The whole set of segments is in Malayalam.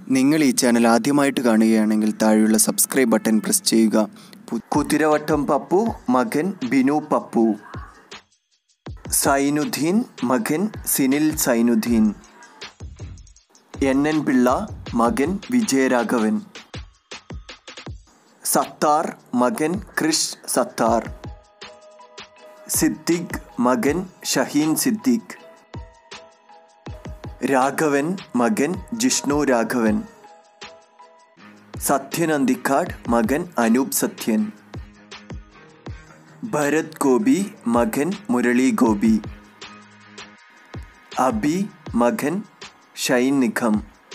നിങ്ങൾ ഈ ചാനൽ ആദ്യമായിട്ട് കാണുകയാണെങ്കിൽ താഴെയുള്ള സബ്സ്ക്രൈബ് ബട്ടൺ പ്രസ് ചെയ്യുക പു- കുതിരവട്ടം പപ്പു മകൻ ബിനു പപ്പു സൈനുദ്ദീൻ മകൻ സിനിൽ സൈനുദ്ദീൻ എൻ എൻ പിള്ള മകൻ വിജയരാഘവൻ സത്താർ മകൻ ക്രിഷ് സത്താർ സിദ്ദിഖ് മകൻ ഷഹീൻ സിദ്ദിഖ് രാഘവൻ മകൻ ജിഷ്ണു രാഘവൻ സത്യൻ അന്തിക്കാട് മകൻ അനൂപ് സത്യൻ ഭരത് ഗോപി മകൻ മുരളി ഗോപി അബി മകൻ ഷൈൻ നിഖം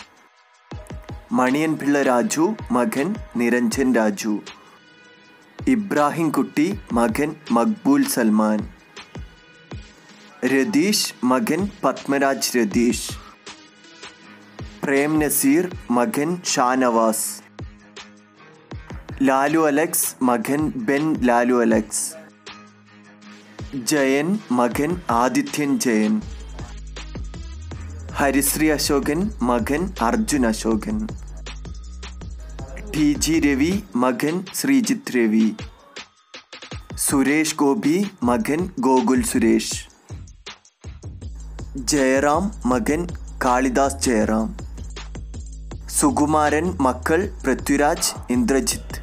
മണിയൻ പിള്ള രാജു മകൻ നിരഞ്ജൻ രാജു ഇബ്രാഹിം കുട്ടി മകൻ മക്ബൂൽ സൽമാൻ രതീഷ് മകൻ പത്മരാജ് രതീഷ് പ്രേം നസീർ മകൻ ഷാനവാസ് ലാലു അലക്സ് മകൻ ബെൻ ലാലു അലക്സ് ജയൻ മകൻ ആദിത്യൻ ജയൻ ഹരിശ്രീ അശോകൻ മകൻ അർജുൻ അശോകൻ ടി ജി രവി മകൻ ശ്രീജിത്ത് രവി സുരേഷ് ഗോപി മകൻ ഗോകുൽ സുരേഷ് ജയറാം മകൻ കാളിദാസ് ജയറാം സുകുമാരൻ മക്കൾ പൃഥ്വിരാജ് ഇന്ദ്രജിത്ത്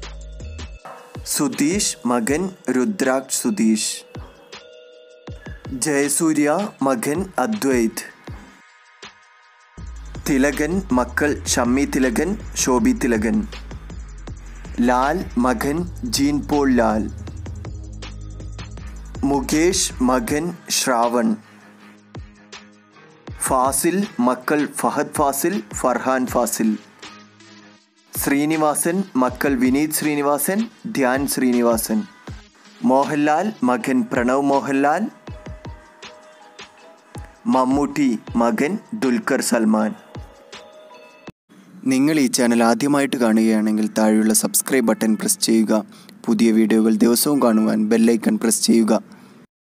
സുധീഷ് മകൻ രുദ്രാക്ഷ് സുധീഷ് ജയസൂര്യ മകൻ അദ്വൈത് തിലകൻ മക്കൾ ഷമ്മി തിലകൻ ശോഭി തിലകൻ ലാൽ മകൻ ജീൻ പോൾ ലാൽ മുകേഷ് മകൻ ശ്രാവൺ ഫാസിൽ മക്കൾ ഫഹദ് ഫാസിൽ ഫർഹാൻ ഫാസിൽ ശ്രീനിവാസൻ മക്കൾ വിനീത് ശ്രീനിവാസൻ ധ്യാൻ ശ്രീനിവാസൻ മോഹൻലാൽ മകൻ പ്രണവ് മോഹൻലാൽ മമ്മൂട്ടി മകൻ ദുൽഖർ സൽമാൻ നിങ്ങൾ ഈ ചാനൽ ആദ്യമായിട്ട് കാണുകയാണെങ്കിൽ താഴെയുള്ള സബ്സ്ക്രൈബ് ബട്ടൺ പ്രസ് ചെയ്യുക പുതിയ വീഡിയോകൾ ദിവസവും കാണുവാൻ ബെല്ലൈക്കൺ പ്രസ് ചെയ്യുക